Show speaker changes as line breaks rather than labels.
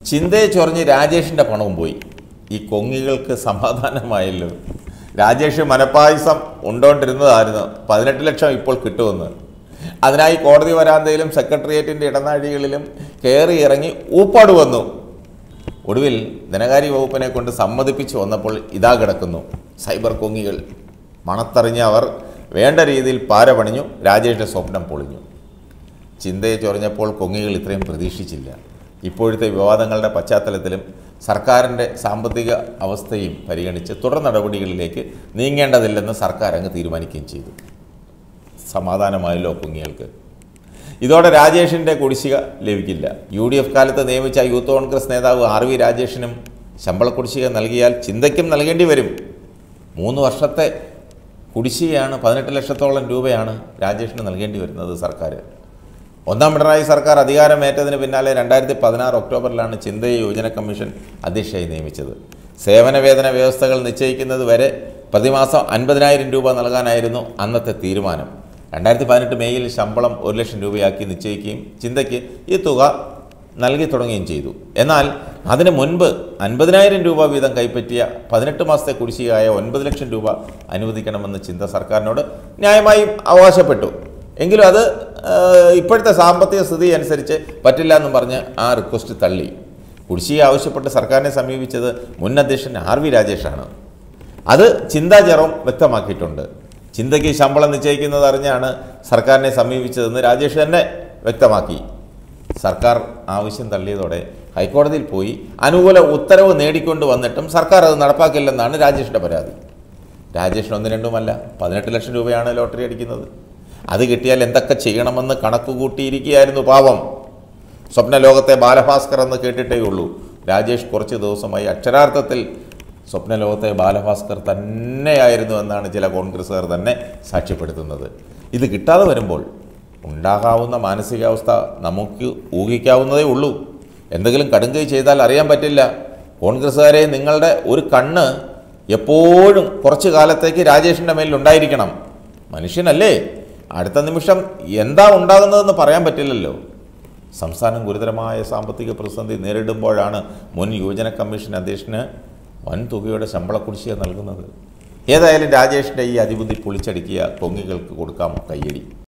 ചിന്തയെ ചൊറിഞ്ഞ് രാജേഷിൻ്റെ പണവും പോയി ഈ കൊങ്ങികൾക്ക് സമാധാനമായല്ലോ രാജേഷ് മനപ്പായസം ഉണ്ടോണ്ടിരുന്നതായിരുന്നു പതിനെട്ട് ലക്ഷം ഇപ്പോൾ കിട്ടുമെന്ന് അതിനായി കോടതി വരാന്തയിലും സെക്രട്ടേറിയറ്റിൻ്റെ ഇടനാഴികളിലും കയറി ഇറങ്ങി ഊപ്പാട് വന്നു ഒടുവിൽ ധനകാര്യ വകുപ്പിനെ കൊണ്ട് സമ്മതിപ്പിച്ചു വന്നപ്പോൾ ഇതാ കിടക്കുന്നു സൈബർ കൊങ്ങികൾ മണത്തറിഞ്ഞ അവർ വേണ്ട രീതിയിൽ പാര പണിഞ്ഞു രാജേഷിൻ്റെ സ്വപ്നം പൊളിഞ്ഞു ചിന്തയെ ചൊറിഞ്ഞപ്പോൾ കൊങ്ങികൾ ഇത്രയും പ്രതീക്ഷിച്ചില്ല ഇപ്പോഴത്തെ വിവാദങ്ങളുടെ പശ്ചാത്തലത്തിലും സർക്കാരിൻ്റെ സാമ്പത്തിക അവസ്ഥയും പരിഗണിച്ച് തുടർ നടപടികളിലേക്ക് നീങ്ങേണ്ടതില്ലെന്ന് സർക്കാർ അങ്ങ് തീരുമാനിക്കുകയും ചെയ്തു സമാധാനമായല്ലോ കുങ്ങികൾക്ക് ഇതോടെ രാജേഷിൻ്റെ കുടിശ്ശിക ലഭിക്കില്ല യു ഡി എഫ് കാലത്ത് നിയമിച്ച യൂത്ത് കോൺഗ്രസ് നേതാവ് ആർ വി രാജേഷിനും ശമ്പള കുടിശ്ശിക നൽകിയാൽ ചിന്തയ്ക്കും നൽകേണ്ടി വരും മൂന്ന് വർഷത്തെ കുടിശ്ശികയാണ് പതിനെട്ട് ലക്ഷത്തോളം രൂപയാണ് രാജേഷിന് നൽകേണ്ടി വരുന്നത് സർക്കാർ ഒന്നാം പിണറായി സർക്കാർ അധികാരമേറ്റതിന് പിന്നാലെ രണ്ടായിരത്തി പതിനാറ് ഒക്ടോബറിലാണ് ചിന്തയെ യോജന കമ്മീഷൻ അധ്യക്ഷയായി നിയമിച്ചത് സേവന വേതന വ്യവസ്ഥകൾ നിശ്ചയിക്കുന്നത് വരെ പ്രതിമാസം അൻപതിനായിരം രൂപ നൽകാനായിരുന്നു അന്നത്തെ തീരുമാനം രണ്ടായിരത്തി പതിനെട്ട് മെയ്യിൽ ശമ്പളം ഒരു ലക്ഷം രൂപയാക്കി നിശ്ചയിക്കുകയും ചിന്തയ്ക്ക് ഈ തുക നൽകി തുടങ്ങുകയും ചെയ്തു എന്നാൽ അതിനു മുൻപ് അൻപതിനായിരം രൂപ വീതം കൈപ്പറ്റിയ പതിനെട്ട് മാസത്തെ കുടിശ്ശികയായ ഒൻപത് ലക്ഷം രൂപ അനുവദിക്കണമെന്ന് ചിന്ത സർക്കാരിനോട് ന്യായമായും അവകാശപ്പെട്ടു എങ്കിലും അത് ആ, ഇപ്പോഴത്തെ സാമ്പത്തിക സ്ഥിതി അനുസരിച്ച് പറ്റില്ല എന്നും പറഞ്ഞ് ആ റിക്വസ്റ്റ് തള്ളി കുടിശ്ശിക ആവശ്യപ്പെട്ട് സർക്കാരിനെ സമീപിച്ചത് മുൻ അധ്യക്ഷൻ ആർ വി രാജേഷാണ് അത് ചിന്താ ജെറോം വ്യക്തമാക്കിയിട്ടുണ്ട് ചിന്തയ്ക്ക് ശമ്പളം നിശ്ചയിക്കുന്നത് അറിഞ്ഞാണ് സർക്കാരിനെ സമീപിച്ചതെന്ന് രാജേഷ് തന്നെ വ്യക്തമാക്കി സർക്കാർ ആവശ്യം തള്ളിയതോടെ ഹൈക്കോടതിയിൽ പോയി അനുകൂല ഉത്തരവ് നേടിക്കൊണ്ട് വന്നിട്ടും സർക്കാർ അത് നടപ്പാക്കില്ലെന്നാണ് രാജേഷിൻ്റെ പരാതി രാജേഷിന് ഒന്ന് രണ്ടുമല്ല പതിനെട്ട് ലക്ഷം രൂപയാണ് ലോട്ടറി അടിക്കുന്നത് അത് കിട്ടിയാൽ എന്തൊക്കെ ചെയ്യണമെന്ന് കണക്ക് കൂട്ടിയിരിക്കുകയായിരുന്നു പാവം സ്വപ്ന ലോകത്തെ ബാലഭാസ്കർ എന്ന് കേട്ടിട്ടേ ഉള്ളൂ രാജേഷ് കുറച്ച് ദിവസമായി അക്ഷരാർത്ഥത്തിൽ സ്വപ്ന ലോകത്തെ ബാലഭാസ്കർ തന്നെയായിരുന്നു എന്നാണ് ചില കോൺഗ്രസ്സുകാർ തന്നെ സാക്ഷ്യപ്പെടുത്തുന്നത് ഇത് കിട്ടാതെ വരുമ്പോൾ ഉണ്ടാകാവുന്ന മാനസികാവസ്ഥ നമുക്ക് ഊഹിക്കാവുന്നതേ ഉള്ളൂ എന്തെങ്കിലും കടുങ്കൈ ചെയ്താൽ അറിയാൻ പറ്റില്ല കോൺഗ്രസ്സുകാരെ നിങ്ങളുടെ ഒരു കണ്ണ് എപ്പോഴും കുറച്ച് കാലത്തേക്ക് രാജേഷിൻ്റെ മേലിൽ ഉണ്ടായിരിക്കണം മനുഷ്യനല്ലേ അടുത്ത നിമിഷം എന്താ ഉണ്ടാകുന്നതെന്ന് പറയാൻ പറ്റില്ലല്ലോ സംസ്ഥാനം ഗുരുതരമായ സാമ്പത്തിക പ്രതിസന്ധി നേരിടുമ്പോഴാണ് മുൻ യുവജന കമ്മീഷൻ അധ്യക്ഷന് വൻ തുകയുടെ ശമ്പള കുടിശ്ശിക നൽകുന്നത് ഏതായാലും രാജേഷിൻ്റെ ഈ അതിബുദ്ധി പൊളിച്ചടുക്കിയ കൊങ്ങികൾക്ക് കൊടുക്കാം കയ്യടി